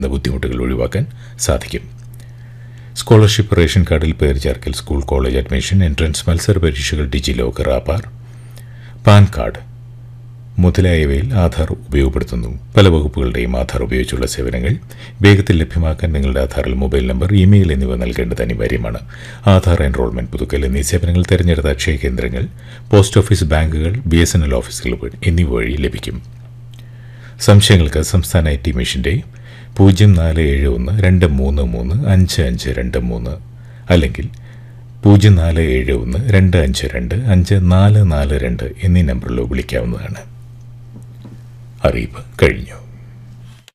എന്ന ബുദ്ധിമുട്ടുകൾ ഒഴിവാക്കാൻ സാധിക്കും സ്കോളർഷിപ്പ് റേഷൻ കാർഡിൽ പേര് ചേർക്കൽ സ്കൂൾ കോളേജ് അഡ്മിഷൻ എൻട്രൻസ് മത്സര പരീക്ഷകൾ DigiLocker Aadhaar PAN card മുതലായവയിൽ ആധാർ ഉപയോഗപ്പെടുത്തുന്നു പല വകുപ്പുകളുടെയും ആധാർ ഉപയോഗിച്ചുള്ള സേവനങ്ങൾ വേഗത്തിൽ ലഭ്യമാക്കാൻ നിങ്ങളുടെ ആധാറിൽ മൊബൈൽ നമ്പർ ഇമെയിൽ എന്നിവ നൽകേണ്ടത് അനിവാര്യമാണ് ആധാർ എൻറോൾമെന്റ് പുതുക്കൽ എന്നീ സേവനങ്ങൾ തിരഞ്ഞെടുത്ത അക്ഷയ കേന്ദ്രങ്ങൾ പോസ്റ്റ് ഓഫീസ് ബാങ്കുകൾ ബി എസ് എൻ എൽ ഓഫീസുകൾ വഴി- എന്നിവ വഴി ലഭിക്കും സംശയങ്ങൾക്ക് സംസ്ഥാന ഐ ടി മിഷന്റെ പൂജ്യം നാല് ഏഴ് ഒന്ന് രണ്ട് മൂന്ന് മൂന്ന് അഞ്ച് അഞ്ച് രണ്ട് മൂന്ന് അല്ലെങ്കിൽ പൂജ്യം നാല് ഏഴ് ഒന്ന് രണ്ട് അഞ്ച് രണ്ട് അഞ്ച് നാല് നാല് രണ്ട് എന്നീ നമ്പറിലോ വിളിക്കാവുന്നതാണ് അറിയിപ്പ് കഴിഞ്ഞു